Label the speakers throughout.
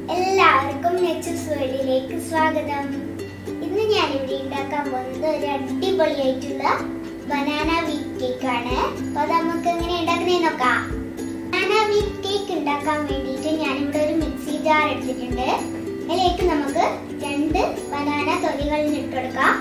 Speaker 1: എല്ലാവർക്കും നെച്ചസ് വേൾഡിലേക്ക് സ്വാഗതം ഇന്ന് ഞാൻ ഇവിടെ ഉണ്ടാക്കാൻ പോകുന്നത് ഒരു അടിപൊളിയായിട്ടുള്ള ബനാന വീറ്റ് കേക്ക് ആണ് അപ്പൊ അത് നമുക്ക് എങ്ങനെ ഉണ്ടാക്കുന്നേ നോക്കാം ബനാന വീറ്റ് കേക്ക് ഉണ്ടാക്കാൻ വേണ്ടിയിട്ട് ഞാനിവിടെ ഒരു മിക്സി ജാർ എടുത്തിട്ടുണ്ട് അതിലേക്ക് നമുക്ക് രണ്ട് ബനാന തൊലികൾ ഇട്ടുകൊടുക്കാം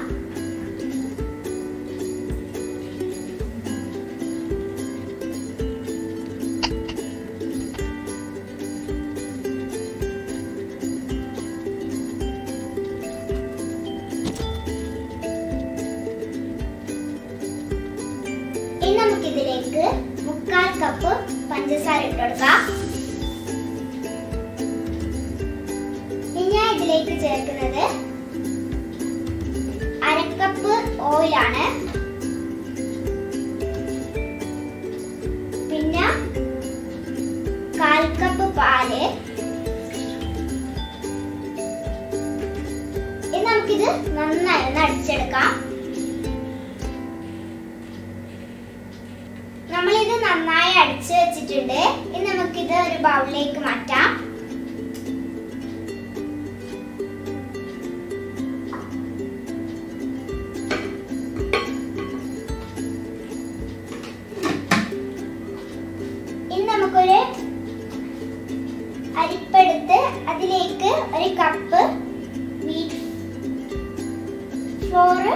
Speaker 1: ഇനി നമുക്കിതിലേക്ക് മുക്കാൽ കപ്പ് പഞ്ചസാര ഇട്ട് കൊടുക്കാം ഇനി ഞാൻ ഇതിലേക്ക് ചേർക്കുന്നത് അരക്കപ്പ് ഓയിലാണ് പിന്നെ കാൽ കപ്പ് പാല് ഇനി നമുക്കിത് നന്നായി ഒന്ന് അടിച്ചെടുക്കാം നമ്മളിത് നന്നായി അടിച്ചു വെച്ചിട്ടുണ്ട് ഇനി നമുക്കിത് ഒരു ബൗളിലേക്ക് മാറ്റാം ഇനി നമുക്കൊരു അരിപ്പെടുത്ത് അതിലേക്ക് ഒരു cup wheat flour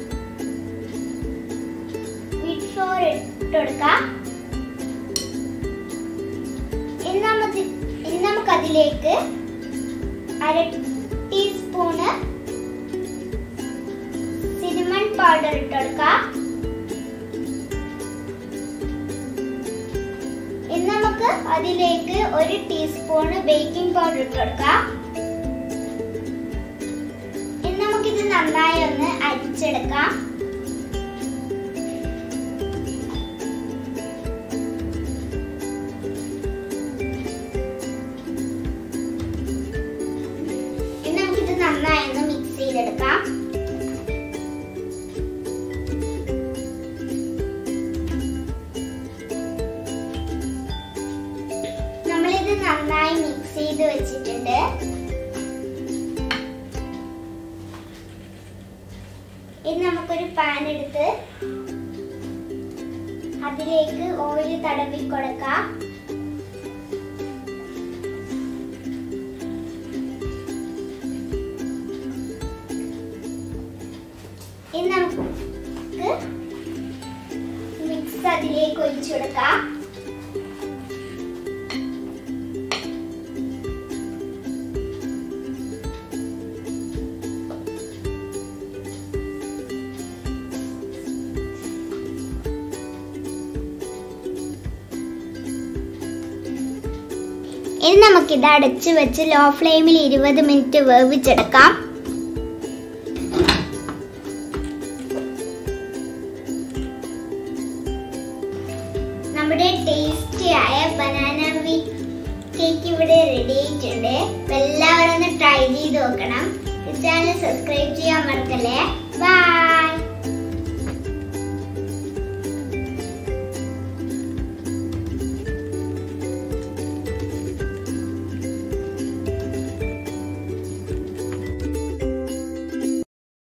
Speaker 1: wheat flour ഇട്ട് കൊടുക്കാം ഇനി നമുക്ക് ഇനി നമുക്ക് അതിലേക്ക് അര ടീസ്പൂണ് സിനിമൺ പൗഡർ ഇട്ട് കൊടുക്കാം ഇനി നമുക്ക് അതിലേക്ക് ഒരു ടീസ്പൂണ് ബേക്കിംഗ് പൗഡർ ഇട്ട് കൊടുക്കാം ഇനി നമുക്കിത് നന്നായി ഒന്ന് അരിച്ചെടുക്കാം ഇനി നമുക്കിത് നന്നായി ഒന്ന് മിക്സ് ചെയ്തെടുക്കാം നമ്മളിത് നന്നായി മിക്സ് ചെയ്ത് വെച്ചിട്ടുണ്ട് ഇനി നമുക്കൊരു പാൻ എടുത്ത് അതിലേക്ക് ഓയിൽ തടവി കൊടുക്കാം ഇനി നമുക്ക് മിക്സ് അതിലേക്ക് ഒഴിച്ചു കൊടുക്കാം ഇനി നമുക്കിത് അടച്ചു വെച്ച് ലോ ഫ്ലെയിമിൽ ഇരുപത് മിനിറ്റ് വേവിച്ചെടുക്കാം നമ്മുടെ ടേസ്റ്റി ആയ ബനാന വീറ്റ് കേക്ക് ഇവിടെ റെഡി ആയിട്ടുണ്ട് അപ്പൊ എല്ലാവരും ഒന്ന് ട്രൈ ചെയ്ത് നോക്കണം ചാനൽ സബ്സ്ക്രൈബ് ചെയ്യാൻ മറക്കല്ലേ ബൈ